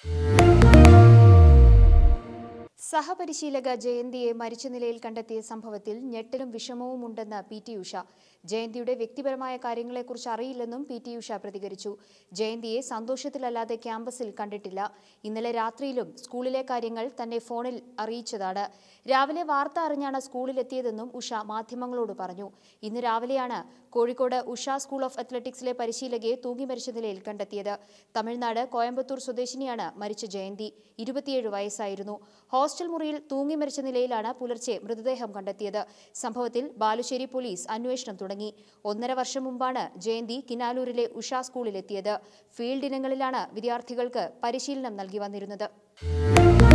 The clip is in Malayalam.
സഹപരിശീലക ജയന്തിയെ മരിച്ച നിലയിൽ കണ്ടെത്തിയ സംഭവത്തിൽ ഞെട്ടലും വിഷമവും ഉണ്ടെന്ന് പി ടി ഉഷ ജയന്തിയുടെ വ്യക്തിപരമായ കാര്യങ്ങളെക്കുറിച്ച് അറിയില്ലെന്നും പി ടി ഉഷ പ്രതികരിച്ചു ജയന്തിയെ സന്തോഷത്തിലല്ലാതെ ക്യാമ്പസിൽ കണ്ടിട്ടില്ല ഇന്നലെ രാത്രിയിലും സ്കൂളിലെ കാര്യങ്ങൾ തന്നെ ഫോണിൽ അറിയിച്ചതാണ് രാവിലെ വാർത്ത അറിഞ്ഞാണ് സ്കൂളിലെത്തിയതെന്നും ഉഷ മാധ്യമങ്ങളോട് പറഞ്ഞു ഇന്ന് രാവിലെയാണ് കോഴിക്കോട് ഉഷ സ്കൂൾ ഓഫ് അത്ലറ്റിക്സിലെ പരിശീലകയെ തൂങ്ങി മരിച്ച നിലയിൽ കണ്ടെത്തിയത് തമിഴ്നാട് കോയമ്പത്തൂർ സ്വദേശിനിയാണ് മരിച്ച ജയന്തി ഇരുപത്തിയേഴ് വയസ്സായിരുന്നു ഹോസ്റ്റൽ മുറിയിൽ തൂങ്ങി മരിച്ച നിലയിലാണ് പുലർച്ചെ മൃതദേഹം കണ്ടെത്തിയത് സംഭവത്തിൽ ബാലുശ്ശേരി പോലീസ് അന്വേഷണം തുടങ്ങി ഒന്നര വർഷം മുമ്പാണ് ജയന്തി കിനാലൂരിലെ ഉഷ സ്കൂളിലെത്തിയത് ഫീൽഡ് ഇനങ്ങളിലാണ് വിദ്യാർത്ഥികൾക്ക് പരിശീലനം നൽകി വന്നിരുന്നത്